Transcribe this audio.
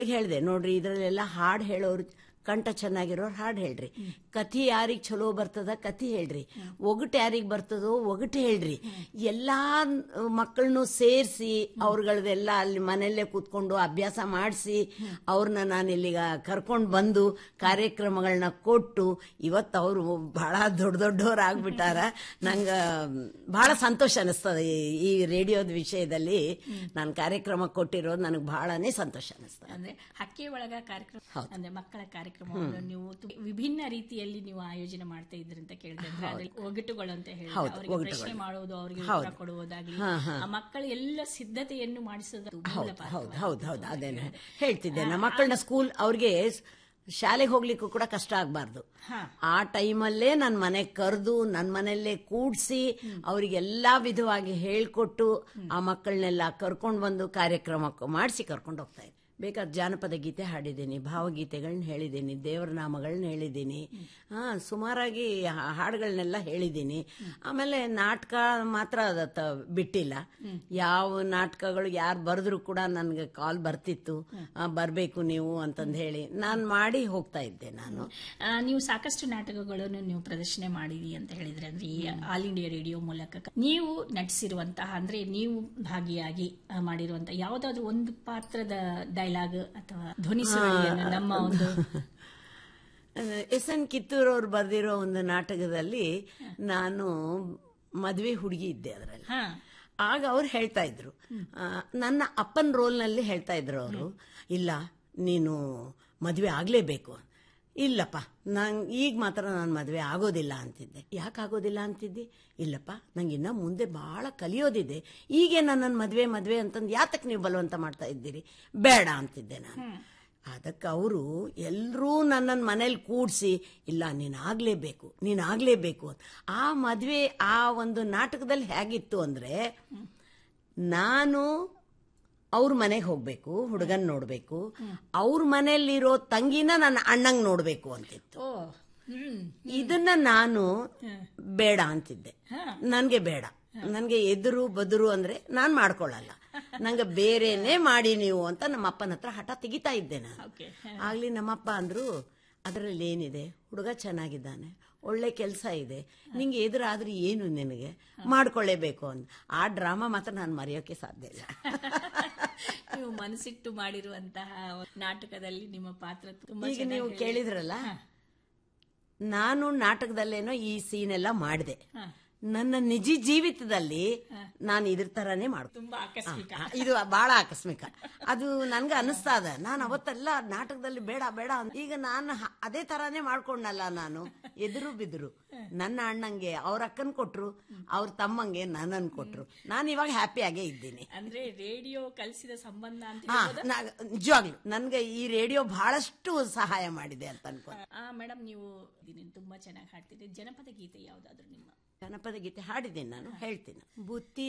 ಹೇಳ್ದೆ ನೋಡ್ರಿ ಇದ್ರಲ್ಲೆಲ್ಲ ಹಾಡು ಹೇಳೋರು ಕಂಠ ಚೆನ್ನಾಗಿರೋರು ಹಾಡು ಹೇಳ್ರಿ ಕಥಿ ಯಾರಿಗ್ ಚಲೋ ಬರ್ತದ ಕಥಿ ಹೇಳ್ರಿ ಒಗಟು ಯಾರಿಗ್ ಬರ್ತದೋ ಒಗಟು ಹೇಳ್ರಿ ಎಲ್ಲಾ ಮಕ್ಕಳನ್ನು ಸೇರಿಸಿ ಅವ್ರಗಳದೆಲ್ಲ ಅಲ್ಲಿ ಮನೆಯಲ್ಲೇ ಕೂತ್ಕೊಂಡು ಅಭ್ಯಾಸ ಮಾಡಿಸಿ ಅವ್ರನ್ನ ನಾನು ಇಲ್ಲಿಗ ಕರ್ಕೊಂಡು ಬಂದು ಕಾರ್ಯಕ್ರಮಗಳನ್ನ ಕೊಟ್ಟು ಇವತ್ತು ಅವರು ಬಹಳ ದೊಡ್ಡ ದೊಡ್ಡವ್ರು ಆಗ್ಬಿಟ್ಟಾರ ನಂಗ ಬಹಳ ಸಂತೋಷ ಅನಿಸ್ತದೆ ಈ- ಈ ರೇಡಿಯೋದ ವಿಷಯದಲ್ಲಿ ನಾನು ಕಾರ್ಯಕ್ರಮ ಕೊಟ್ಟಿರೋದು ನನಗೆ ಬಹಳನೇ ಸಂತೋಷ ಅನಿಸ್ತದೆ ಅಂದ್ರೆ ಹಕ್ಕಿ ಒಳಗ ಕಾರ್ಯಕ್ರಮ ಅಂದ್ರೆ ಮಕ್ಕಳ ಕಾರ್ಯಕ್ರಮವನ್ನು ನೀವು ತು- ವಿಭಿನ್ನ ರೀತಿಯಲ್ಲಿ ನೀವು ಆಯೋಜನೆ ಮಾಡ್ತಾ ಇದ್ರಿ ಅಂತ ಕೇಳಿದ್ರೆ ಅಂದ್ರೆ ಅದ್ರಲ್ಲಿ ಒಗಟುಗಳು ಅಂತ ಹೇಳಿ ಹೌದು, ಅವರಿಗೆ ಒಗಟುಗಳು. ಪ್ರಶ್ನೆ ಮಾಡೋದು ಅವರಿಗೆ ಹೌದು. ಉತ್ತರ ಕೊಡುವುದಾಗ್ಲಿ ಹಾ, ಹಾ. ಆ ಮಕ್ಕಳ ಎಲ್ಲ ಸಿದ್ಧತೆಯನ್ನು ಮಾಡಿಸೋದು ಮೂಲ ಹೌದು ಪಾತ್ರ. ಹೌದು ಹೌದು ಹೌದು ಅದೇನೆ ಹೇಳ್ತಿದ್ದೆ ನಮ್ಮ ಮಕ್ಕಳನ್ನ ಸ್ಕೂಲ್ ಅವ್ರಿಗೆ ಶಾಲೆಗೆ ಹೋಗ್ಲಿಕ್ಕೂ ಕೂಡ ಕಷ್ಟ ಆಗಬಾರ್ದು ಆ ಟೈಮಲ್ಲೇ ನನ್ನ ಮನೆಗೆ ಕರೆದು ನನ್ನ ಮನೆಯಲ್ಲೇ ಕೂಡ್ಸಿ ಅವರಿಗೆಲ್ಲಾ ವಿಧವಾಗಿ ಹೇಳ್ಕೊಟ್ಟು ಆ ಮಕ್ಕಳನ್ನೆಲ್ಲ ಕರ್ಕೊಂಡು ಬಂದು ಕಾರ್ಯಕ್ರಮ ಮಾಡಿಸಿ ಕರ್ಕೊಂಡು ಹೋಗ್ತಾ ಇದ್ದೆ ಬೇಕಾದ ಜಾನಪದ ಗೀತೆ ಹಾಡಿದ್ದೀನಿ ಭಾವಗೀತೆಗಳನ್ನ ಹೇಳಿದ್ದೀನಿ ದೇವರ ನಾಮಗಳನ್ನ ಹೇಳಿದ್ದೀನಿ ಹಾ ಸುಮಾರಾಗಿ ಹಾ- ಹಾಡುಗಳನ್ನೆಲ್ಲ ಹೇಳಿದ್ದೀನಿ ಆಮೇಲೆ ನಾಟಕ ಮಾತ್ರ ಅದ ತ- ಬಿಟ್ಟಿಲ್ಲ ಯಾವ ನಾಟಕಗಳು ಯಾರು ಬರೆದ್ರು ಕೂಡ ನನಗೆ ಕಾಲ್ ಬರ್ತಿತ್ತು ಆ, ಬರ್ಬೇಕು ನೀವು ಅಂತಂದು ಹೇಳಿ ನಾನು ಮಾಡಿ ಹೋಗ್ತಾ ಇದ್ದೆ ನಾನು ಆ, ನೀವು ಸಾಕಷ್ಟು ನಾಟಕಗಳನ್ನು ನೀವು ಪ್ರದರ್ಶನ ಮಾಡಿದಿ ಅಂತ ಹೇಳಿದ್ರೆ ಅಂದ್ರೆ ಈ ಆಲ್ ಇಂಡಿಯಾ ರೇಡಿಯೋ ಮೂಲಕ ನೀವು ನಟಿಸಿರುವಂತಹ ಅಂದ್ರೆ ನೀವು ಭಾಗಿಯಾಗಿ ಆ, ಮಾಡಿರುವಂತಹ ಯಾವುದಾದ್ರೂ ಒಂದು ಪಾತ್ರದ ಡೈಲಾಗ್ ಅಥವಾ ಧ್ವನಿ ಸುರುಳಿಯನ್ನು ನಮ್ಮ ಒಂದು ಎಸ್ ಎನ್ ಕಿತ್ತೂರವ್ರು ಬರೆದಿರೋ ಒಂದು ನಾಟಕದಲ್ಲಿ ನಾನು ಮದುವೆ ಹುಡುಗಿ ಇದ್ದೆ ಅದರಲ್ಲಿ ಹಾ ಆಗ ಅವ್ರು ಹೇಳ್ತಾ ಇದ್ರು ಆ, ನನ್ನ ಅಪ್ಪನ ರೋಲ್ನಲ್ಲಿ ಹೇಳ್ತಾ ಇದ್ರು ಅವರು ಇಲ್ಲ ನೀನು ಮದುವೆ ಆಗಲೇಬೇಕು ಇಲ್ಲಪ್ಪ ನಂಗೆ ಈಗ ಮಾತ್ರ ನಾನು ಮದುವೆ ಆಗೋದಿಲ್ಲ ಅಂತಿದ್ದೆ ಯಾಕೆ ಆಗೋದಿಲ್ಲ ಅಂತಿದ್ದೆ ಇಲ್ಲಪ್ಪ ನಂಗೆ ಇನ್ನ ಮುಂದೆ ಬಹಳ ಕಲಿಯೋದಿದೆ ಈಗೇ ನನ್ನನ್ನು ಮದುವೆ ಮದುವೆ ಅಂತಂದು ಯಾತಕ್ಕೆ ನೀವು ಬಲವಂತ ಮಾಡ್ತಾ ಇದ್ದೀರಿ ಬೇಡ ಅಂತಿದ್ದೆ ನಾನು ಅದಕ್ಕೆ ಅವರು ಎಲ್ಲರೂ ನನ್ನನ್ನು ಮನೇಲಿ ಕೂಡಿಸಿ ಇಲ್ಲ ನೀನು ಆಗ್ಲೇಬೇಕು ನೀನು ಆಗ್ಲೇಬೇಕು ಅಂತ ಆ ಮದುವೆ ಆ ಒಂದು ನಾಟಕದಲ್ಲಿ ಹೇಗಿತ್ತು ಅಂದ್ರೆ ನಾನು ಅವ್ರ ಮನೆಗೆ ಹೋಗ್ಬೇಕು ಹುಡುಗನ್ ನೋಡ್ಬೇಕು ಅವ್ರ ಮನೆಯಲ್ಲಿರೋ ತಂಗಿನ ನನ್ನ ಅಣ್ಣಂಗ್ ನೋಡ್ಬೇಕು ಅಂತಿತ್ತು ಓ ಹ್ಮ್ ಇದನ್ನ ನಾನು ಬೇಡ ಅಂತಿದ್ದೆ ನನ್ಗೆ ಬೇಡ ನನ್ಗೆ ಎದುರು ಬದುರು ಅಂದ್ರೆ ನಾನ್ ಮಾಡ್ಕೊಳ್ಳಲ್ಲ ನಂಗೆ ಬೇರೆನೆ ಮಾಡಿ ನೀವು ಅಂತ ನಮ್ಮ ಅಪ್ಪನ ಹತ್ರ ಹಠ ತೆಗಿತಾ ಇದ್ದೆ ನಾನು ಓಕೆ ಆಗ್ಲಿ ನಮ್ಮಪ್ಪ ಅಂದ್ರು ಅದರಲ್ಲಿ ಏನಿದೆ ಹುಡುಗ ಚೆನ್ನಾಗಿದ್ದಾನೆ ಒಳ್ಳೆ ಕೆಲಸ ಇದೆ ನಿಂಗೆ ಎದುರಾದ್ರೆ ಏನು ನಿನಗೆ ಮಾಡ್ಕೊಳ್ಳೇಬೇಕು ಅಂತ ಆ ಡ್ರಾಮಾ ಮಾತ್ರ ನಾನು ಮರೆಯೋಕೆ ಸಾಧ್ಯ ಇಲ್ಲ ನೀವು ಮನಸ್ಸಿಟ್ಟು ಮಾಡಿರುವಂತಹ ನಾಟಕದಲ್ಲಿ ನಿಮ್ಮ ಪಾತ್ರ ತುಂಬಾ ಈಗ ನೀವು ಕೇಳಿದ್ರಲ್ಲ ನಾನು ನಾಟಕದಲ್ಲೇನೋ ಈ ಸೀನ್ ಎಲ್ಲ ಮಾಡಿದೆ ನನ್ನ ನಿಜ ಜೀವಿತದಲ್ಲಿ ನಾನು ಇದ್ರ ತರಾನೇ ಮಾಡ್ತೀನಿ ತುಂಬಾ ಆಕಸ್ಮಿಕ ಆ, ಇದು ಬಹಳ ಆಕಸ್ಮಿಕ ಅದು ನನ್ಗೆ ಅನಿಸ್ತಾ ಇದೆ ನಾನು ಅವತ್ತೆಲ್ಲ ನಾಟಕದಲ್ಲಿ ಬೇಡ ಬೇಡ ಅಂತ ಈಗ ನಾನು ಹ- ಅದೇ ತರಾನೇ ಮಾಡ್ಕೊಂಡಲ್ಲ ನಾನು ಎದುರು ಬಿದ್ರು ನನ್ನ ಅಣ್ಣಂಗೆ ಅವ್ರ ಅಕ್ಕನ್ ಕೊಟ್ರು ಅವ್ರ ತಮ್ಮಂಗೆ ನನ್ನನ್ ಕೊಟ್ರು ನಾನು ಇವಾಗ ಹ್ಯಾಪಿಯಾಗೇ ಇದ್ದೀನಿ ಅಂದ್ರೆ ರೇಡಿಯೋ ಕಲಿಸಿದ ಸಂಬಂಧ ಅಂತ ಹಾ ನಾ- ನಿಜವಾಗ್ಲು ನನ್ಗೆ ಈ ರೇಡಿಯೋ ಬಹಳಷ್ಟು ಸಹಾಯ ಮಾಡಿದೆ ಅಂತ ಅನ್ಕೊ ಆ ಮೇಡಮ್ ನೀವು ಇದನ್ನ ತುಂಬಾ ಚೆನ್ನಾಗಿ ಹಾಡ್ತೀರಿ ಜನಪದ ಗೀತೆ ಯಾವ್ದಾದ್ರು ನಿಮ್ಮ ಜನಪದ ಗೀತೆ ಹಾಡಿದ್ದೀನಿ ನಾನು ಹೇಳ್ತೀನಿ ಬುತ್ತಿ